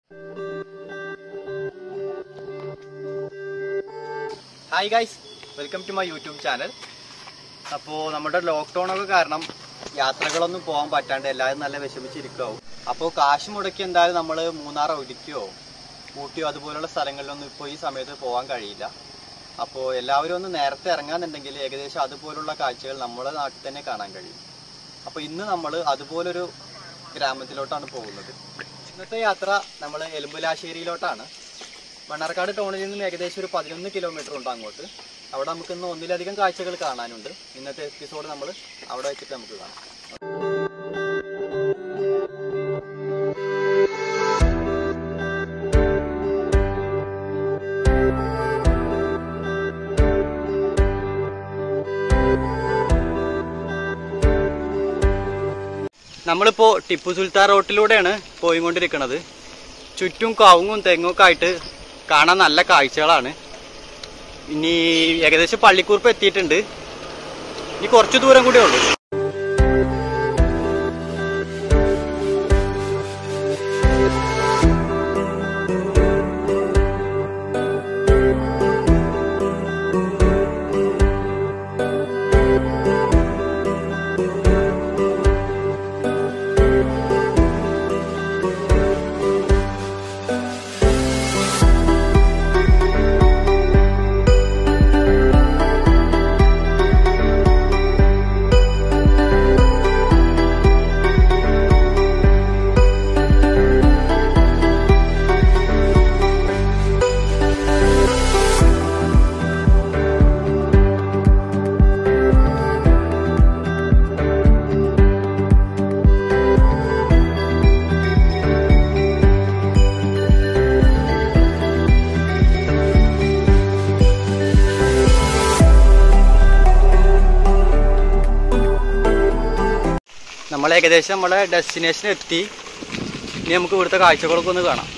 hi guys welcome to my YouTube channel അപ്പോൾ നമ്മുടെ lockdown ഒക്കെ കാരണം യാത്രകളൊന്നും പോകാൻ പറ്റാണ്ട് എല്ലാവരും നല്ല വിഷമിച്ചിരിക്കാവും അപ്പോൾ കാശ് മുടക്കി എന്തായാലും നമ്മൾ മൂന്നാർ ഒഴുക്കിയോ ഊട്ടിയോ അതുപോലുള്ള സ്ഥലങ്ങളിലൊന്നും ഇപ്പോൾ ഈ സമയത്ത് പോകാൻ കഴിയില്ല അപ്പോൾ എല്ലാവരും ഒന്ന് നേരത്തെ ഇറങ്ങാന്നുണ്ടെങ്കിൽ ഏകദേശം അതുപോലുള്ള കാഴ്ചകൾ നമ്മുടെ നാട്ടിൽ തന്നെ കാണാൻ കഴിയും അപ്പോൾ ഇന്ന് നമ്മൾ അതുപോലൊരു ഗ്രാമത്തിലോട്ടാണ് പോകുന്നത് ഇന്നത്തെ യാത്ര നമ്മൾ എലുമ്പുലാശ്ശേരിയിലോട്ടാണ് മണ്ണാർക്കാട് ടൗണിൽ നിന്നും ഏകദേശം ഒരു പതിനൊന്ന് കിലോമീറ്റർ ഉണ്ട് അങ്ങോട്ട് അവിടെ നമുക്ക് ഇന്ന് ഒന്നിലധികം കാഴ്ചകൾ കാണാനുണ്ട് ഇന്നത്തെ എപ്പിസോഡ് നമ്മൾ അവിടെ വെച്ചിട്ട് നമുക്ക് കാണാം നമ്മളിപ്പോ ടിപ്പു സുൽത്താൻ റോട്ടിലൂടെയാണ് പോയിക്കൊണ്ടിരിക്കുന്നത് ചുറ്റും കവുങ്ങും തെങ്ങും ഒക്കെ ആയിട്ട് കാണാൻ നല്ല കാഴ്ചകളാണ് ഇനി ഏകദേശം പള്ളിക്കൂർപ്പ് എത്തിയിട്ടുണ്ട് ഇനി കുറച്ച് ദൂരം കൂടെ ഉള്ളൂ നമ്മൾ ഏകദേശം നമ്മുടെ ഡെസ്റ്റിനേഷൻ എത്തി ഇനി നമുക്ക് ഇവിടുത്തെ കാഴ്ചകളൊക്കെ ഒന്ന് കാണാം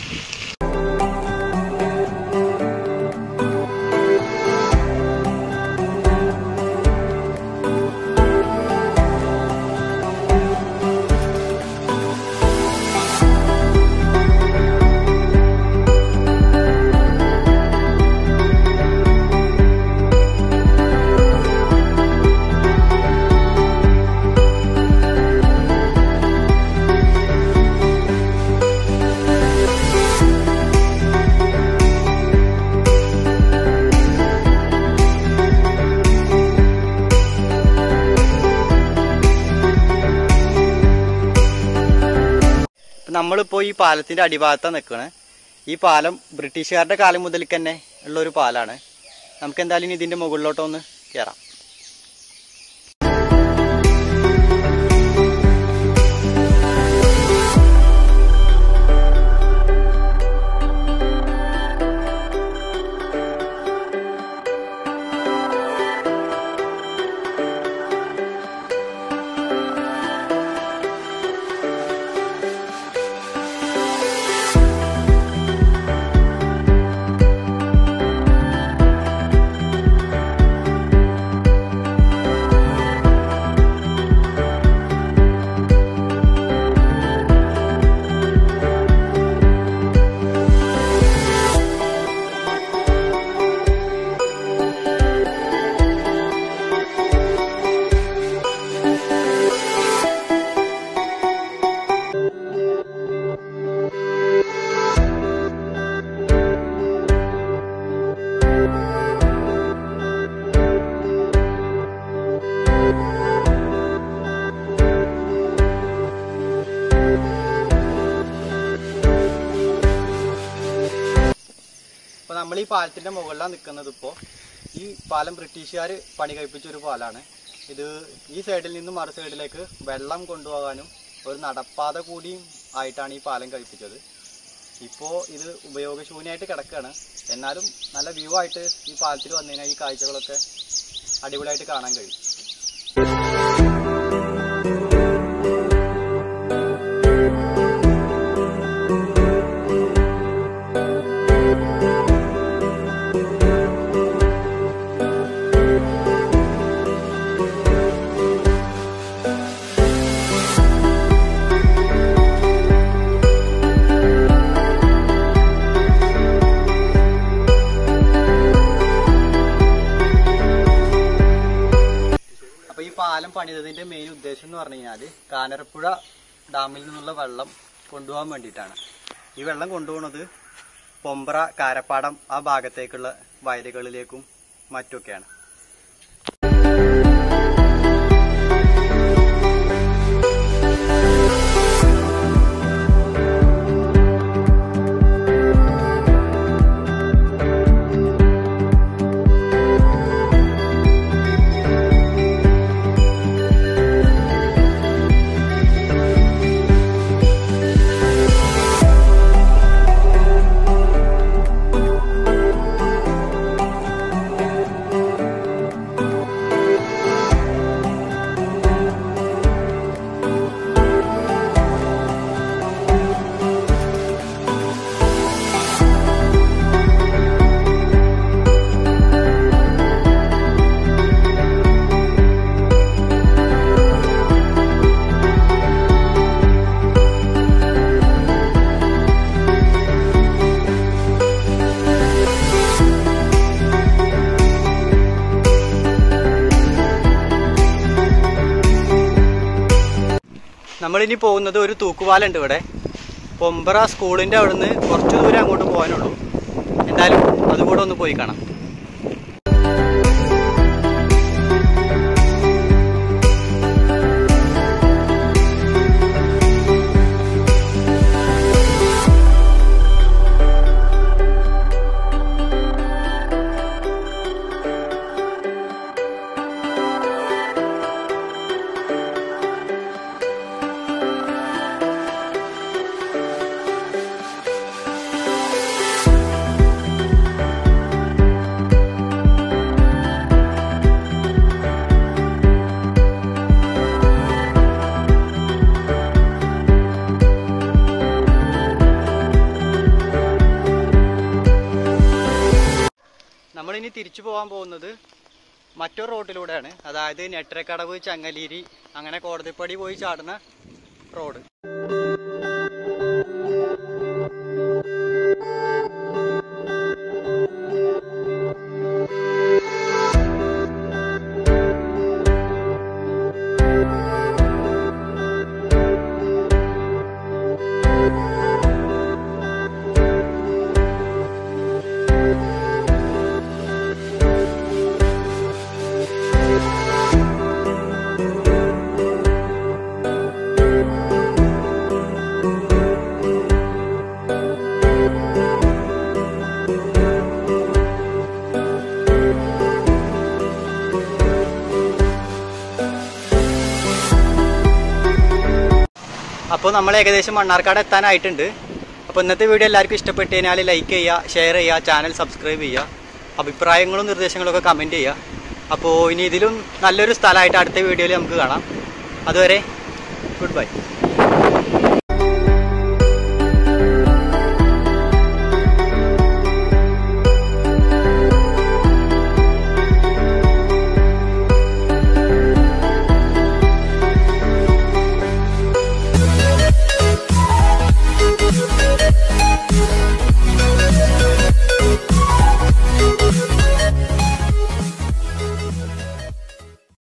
ഇപ്പം നമ്മളിപ്പോൾ ഈ പാലത്തിന്റെ അടിഭാഗത്താണ് നിൽക്കണേ ഈ പാലം ബ്രിട്ടീഷുകാരുടെ കാലം മുതൽ തന്നെ ഉള്ള ഒരു പാലാണ് നമുക്ക് എന്തായാലും ഇനി ഇതിന്റെ മുകളിലോട്ടൊന്ന് കയറാം ഇപ്പൊ നമ്മൾ ഈ പാലത്തിന്റെ മുകളിലാണ് നിൽക്കുന്നത് ഇപ്പോ ഈ പാലം ബ്രിട്ടീഷുകാർ പണി കഴിപ്പിച്ച ഒരു പാലാണ് ഇത് ഈ സൈഡിൽ നിന്നും മറു സൈഡിലേക്ക് വെള്ളം കൊണ്ടുപോകാനും ഒരു നടപ്പാത കൂടിയും ആയിട്ടാണ് ഈ പാലം കഴിപ്പിച്ചത് ഇപ്പോൾ ഇത് ഉപയോഗശൂന്യമായിട്ട് കിടക്കുകയാണ് എന്നാലും നല്ല വ്യൂ ആയിട്ട് ഈ പാലത്തിൽ വന്നു കഴിഞ്ഞാൽ ഈ കാഴ്ചകളൊക്കെ അടിപൊളിയായിട്ട് കാണാൻ കഴിയും ചെയ്തതിന്റെ മെയിൻ ഉദ്ദേശം എന്ന് പറഞ്ഞു കഴിഞ്ഞാൽ കാനരപ്പുഴ ഡാമിൽ നിന്നുള്ള വെള്ളം കൊണ്ടുപോകാൻ വേണ്ടിയിട്ടാണ് ഈ വെള്ളം കൊണ്ടുപോകുന്നത് പൊമ്പ്ര കാരപ്പാടം ആ ഭാഗത്തേക്കുള്ള വയലുകളിലേക്കും മറ്റുമൊക്കെയാണ് നമ്മളിനി പോകുന്നത് ഒരു തൂക്കുപാലുണ്ട് ഇവിടെ പൊമ്പറ സ്കൂളിന്റെ അവിടുന്ന് കുറച്ച് ദൂരം അങ്ങോട്ട് പോകാനുള്ളൂ എന്തായാലും അതുകൂടെ ഒന്ന് പോയി കാണാം നമ്മളിനി തിരിച്ചു പോകാൻ പോകുന്നത് മറ്റൊരു റോഡിലൂടെയാണ് അതായത് നെട്ടരക്കടവ് ചങ്ങലീരി അങ്ങനെ കോടതിപ്പടി പോയി ചാടുന്ന റോഡ് അപ്പോൾ നമ്മൾ ഏകദേശം മണ്ണാർക്കാട് എത്താനായിട്ടുണ്ട് അപ്പോൾ ഇന്നത്തെ വീഡിയോ എല്ലാവർക്കും ഇഷ്ടപ്പെട്ട് കഴിഞ്ഞാൽ ലൈക്ക് ചെയ്യുക ഷെയർ ചെയ്യുക ചാനൽ സബ്സ്ക്രൈബ് ചെയ്യുക അഭിപ്രായങ്ങളും നിർദ്ദേശങ്ങളും ഒക്കെ കമൻറ്റ് ചെയ്യുക അപ്പോൾ ഇനി ഇതിലും നല്ലൊരു സ്ഥലമായിട്ട് അടുത്ത വീഡിയോയിൽ നമുക്ക് കാണാം അതുവരെ ഗുഡ് ബൈ